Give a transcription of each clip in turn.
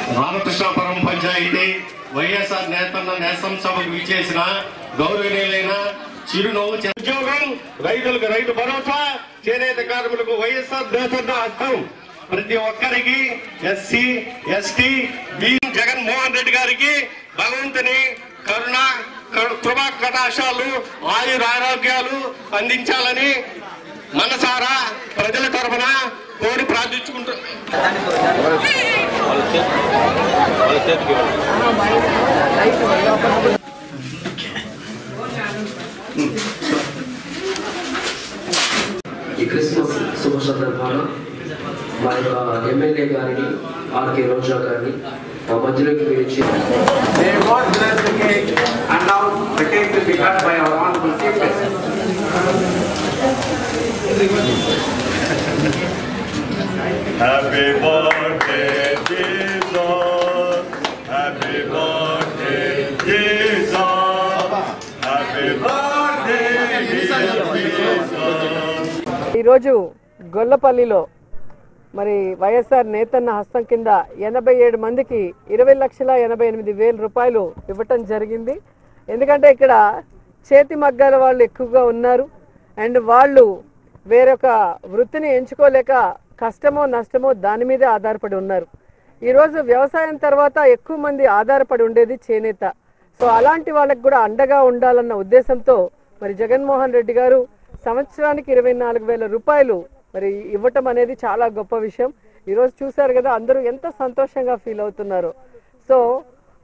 రామకృష్ణాపురం పంచాయతీ వైఎస్ఆర్ నేతన్న నేసం సభకు విచ్చేసిన గౌరవనీయులైన చిరునవ్వు చే- ఉద్యోగం రైతులకు రైతు భరోసా చేనేత కార్మికులకు వైఎస్ఆర్ నేతన్న హస్తం ప్రతి ఒక్కరికి SC ST B Jaganmohan Reddy గారికి భగవంతుని కరుణ కరు- కృపా కటాక్షాలు ఆయుర ఆరోగ్యాలు అందించాలని మనసారా ప్రజల తరఫున కోరి ప్రార్థించుకుంటూ ఈ క్రిస్మస్ శుభ సందర్భాన మా యొక్క ఎమ్మెల్యే గారిని ఆర్కే రోజా గారిని మా మధ్యలోకి పిలిచి May God bless the cake and now the cake will be cut by our honorable chief guest. Happy birthday, Jesus. Happy birthday, Jesus. Happy birthday, Jesus. ఈరోజు గొల్లపల్లిలో మరి వైఎస్ఆర్ నేతన్న హస్తం కింద ఎనభై ఏడు మందికి ఇరవై లక్షల ఎనభై ఎనిమిది వేల రూపాయలు ఇవ్వటం జరిగింది ఎందుకంటే ఇక్కడ చేతి మగ్గాల వాళ్ళు ఎక్కువగా ఉన్నారు అండ్ వాళ్ళు వేరొక వృత్తిని ఎంచుకోలేక కష్టమో నష్టమో దాని మీదే ఆధారపడి ఉన్నారు ఈరోజు వ్యవసాయం తర్వాత ఎక్కువ మంది ఆధారపడి ఉండేది చేనేత సో అలాంటి వాళ్ళకి కూడా అండగా ఉండాలన్న ఉద్దేశంతో మరి జగన్మోహన్ రెడ్డి గారు సంవత్సరానికి ఇరవై నాలుగు వేల రూపాయలు మరి ఇవ్వటం అనేది చాలా గొప్ప విషయం ఈరోజు చూశారు కదా అందరూ ఎంత సంతోషంగా ఫీల్ అవుతున్నారు సో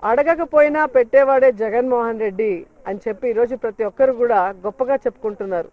అడగకపోయినా పెట్టేవాడే జగన్మోహన్ రెడ్డి అని చెప్పి ఈరోజు ప్రతి ఒక్కరు కూడా గొప్పగా చెప్పుకుంటున్నారు